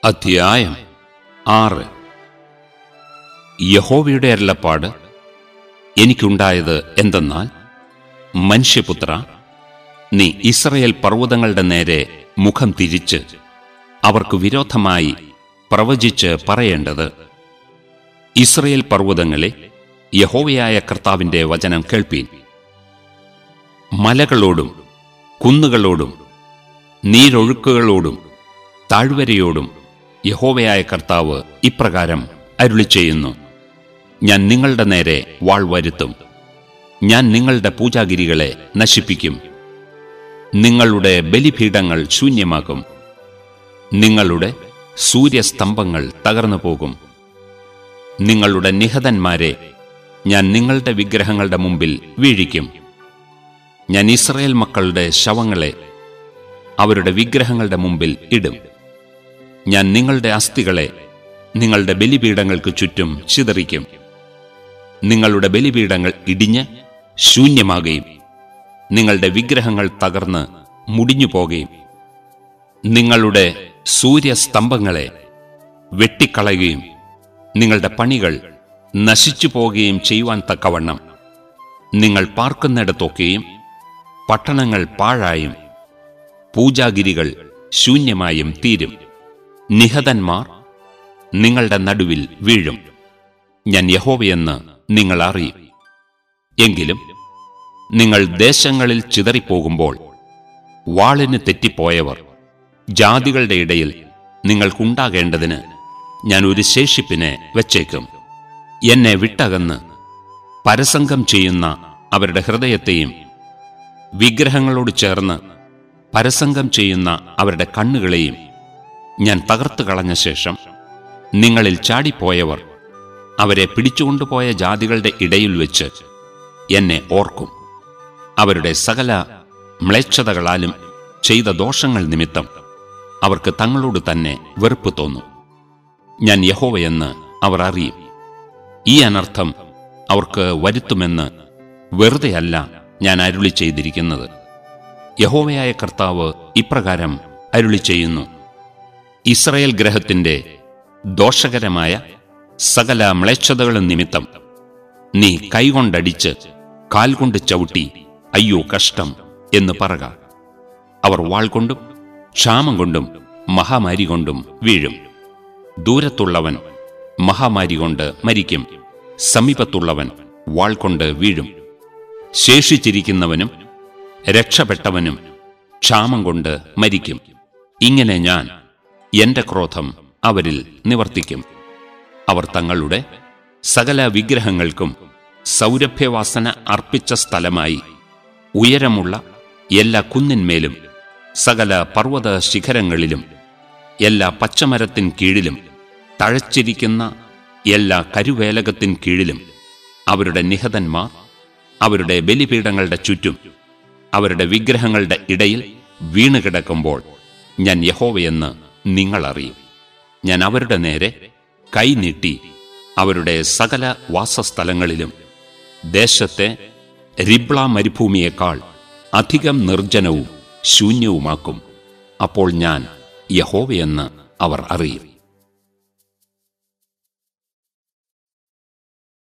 അധ്യായം ആറ് യഹോവയുടെ അരുളപ്പാട് എനിക്കുണ്ടായത് എന്തെന്നാൽ മനുഷ്യപുത്ര നീ ഇസ്രയേൽ പർവ്വതങ്ങളുടെ നേരെ മുഖം തിരിച്ച് അവർക്ക് വിരോധമായി പ്രവചിച്ച് പറയേണ്ടത് ഇസ്രയേൽ പർവ്വതങ്ങളെ യഹോവയായ കർത്താവിന്റെ വചനം കേൾപ്പീൻ മലകളോടും കുന്നുകളോടും നീരൊഴുക്കുകളോടും താഴ്വരയോടും യഹോവയായ കർത്താവ് ഇപ്രകാരം അരുളി ചെയ്യുന്നു ഞാൻ നിങ്ങളുടെ നേരെ വാൾ വരുത്തും ഞാൻ നിങ്ങളുടെ പൂജാഗിരികളെ നശിപ്പിക്കും നിങ്ങളുടെ ബലിപീഠങ്ങൾ ശൂന്യമാക്കും നിങ്ങളുടെ സൂര്യസ്തംഭങ്ങൾ തകർന്നു പോകും നിങ്ങളുടെ നിഹതന്മാരെ ഞാൻ നിങ്ങളുടെ വിഗ്രഹങ്ങളുടെ മുമ്പിൽ വീഴിക്കും ഞാൻ ഇസ്രയേൽ മക്കളുടെ ശവങ്ങളെ അവരുടെ വിഗ്രഹങ്ങളുടെ മുമ്പിൽ ഇടും ഞാൻ നിങ്ങളുടെ അസ്ഥികളെ നിങ്ങളുടെ ബലിപീഠങ്ങൾക്ക് ചുറ്റും ചിതറിക്കും നിങ്ങളുടെ ബലിപീഠങ്ങൾ ഇടിഞ്ഞ് ശൂന്യമാകുകയും നിങ്ങളുടെ വിഗ്രഹങ്ങൾ തകർന്ന് മുടിഞ്ഞു പോകുകയും നിങ്ങളുടെ സൂര്യസ്തംഭങ്ങളെ വെട്ടിക്കളയുകയും നിങ്ങളുടെ പണികൾ നശിച്ചു പോകുകയും ചെയ്യുവാൻ തക്കവണ്ണം നിങ്ങൾ പാർക്കുന്നിടത്തൊക്കെയും പട്ടണങ്ങൾ പാഴായും പൂജാഗിരികൾ ശൂന്യമായും തീരും നിഹതന്മാർ നിങ്ങളുടെ നടുവിൽ വീഴും ഞാൻ യഹോവയെന്ന് നിങ്ങൾ അറിയും എങ്കിലും നിങ്ങൾ ദേശങ്ങളിൽ ചിതറിപ്പോകുമ്പോൾ വാളിന് തെറ്റിപ്പോയവർ ജാതികളുടെ ഇടയിൽ നിങ്ങൾക്കുണ്ടാകേണ്ടതിന് ഞാൻ ഒരു ശേഷിപ്പിനെ വച്ചേക്കും എന്നെ വിട്ടകന്ന് പരസംഗം ചെയ്യുന്ന അവരുടെ ഹൃദയത്തെയും വിഗ്രഹങ്ങളോട് ചേർന്ന് പരസംഗം ചെയ്യുന്ന അവരുടെ കണ്ണുകളെയും ഞാൻ തകർത്തു കളഞ്ഞ ശേഷം നിങ്ങളിൽ ചാടിപ്പോയവർ അവരെ പിടിച്ചുകൊണ്ടുപോയ ജാതികളുടെ ഇടയിൽ വെച്ച് എന്നെ ഓർക്കും അവരുടെ സകല മ്ലേച്ഛതകളാലും ചെയ്ത ദോഷങ്ങൾ നിമിത്തം അവർക്ക് തങ്ങളോട് തന്നെ വെറുപ്പ് തോന്നും ഞാൻ യഹോവയെന്ന് അവർ അറിയും ഈ അനർത്ഥം അവർക്ക് വരുത്തുമെന്ന് വെറുതെയല്ല ഞാൻ അരുളി ചെയ്തിരിക്കുന്നത് യഹോവയായ കർത്താവ് ഇപ്രകാരം അരുളി ചെയ്യുന്നു ഇസ്രയേൽ ഗ്രഹത്തിന്റെ ദോഷകരമായ സകല മ്ലേച്ഛതകളും നിമിത്തം നീ കൈകൊണ്ടടിച്ച് കാൽകൊണ്ട് ചവിട്ടി അയ്യോ കഷ്ടം എന്ന് പറക അവർ വാൾ കൊണ്ടും ക്ഷാമം കൊണ്ടും മഹാമാരി കൊണ്ടും വീഴും ദൂരത്തുള്ളവൻ മഹാമാരി കൊണ്ട് മരിക്കും സമീപത്തുള്ളവൻ വാൾ കൊണ്ട് വീഴും ശേഷിച്ചിരിക്കുന്നവനും രക്ഷപ്പെട്ടവനും ക്ഷാമം കൊണ്ട് മരിക്കും ഇങ്ങനെ ഞാൻ എന്റെ ക്രോധം അവരിൽ നിവർത്തിക്കും അവർ തങ്ങളുടെ സകല വിഗ്രഹങ്ങൾക്കും സൗരഭ്യവാസന അർപ്പിച്ച സ്ഥലമായി ഉയരമുള്ള എല്ലാ കുന്നിന്മേലും സകല പർവ്വത ശിഖരങ്ങളിലും എല്ലാ പച്ചമരത്തിൻ കീഴിലും തഴച്ചിരിക്കുന്ന എല്ലാ കരുവേലകത്തിൻ കീഴിലും അവരുടെ നിഹതന്മാർ അവരുടെ ബലിപീഠങ്ങളുടെ ചുറ്റും അവരുടെ വിഗ്രഹങ്ങളുടെ ഇടയിൽ വീണുകിടക്കുമ്പോൾ ഞാൻ യഹോവയെന്ന് നിങ്ങളറിയും ഞാൻ അവരുടെ നേരെ കൈനീട്ടി അവരുടെ സകല വാസസ്ഥലങ്ങളിലും ദേശത്തെ റിബ്ള മരുഭൂമിയേക്കാൾ അധികം നിർജ്ജനവും ശൂന്യവുമാക്കും അപ്പോൾ ഞാൻ യഹോവയെന്ന് അവർ അറിയും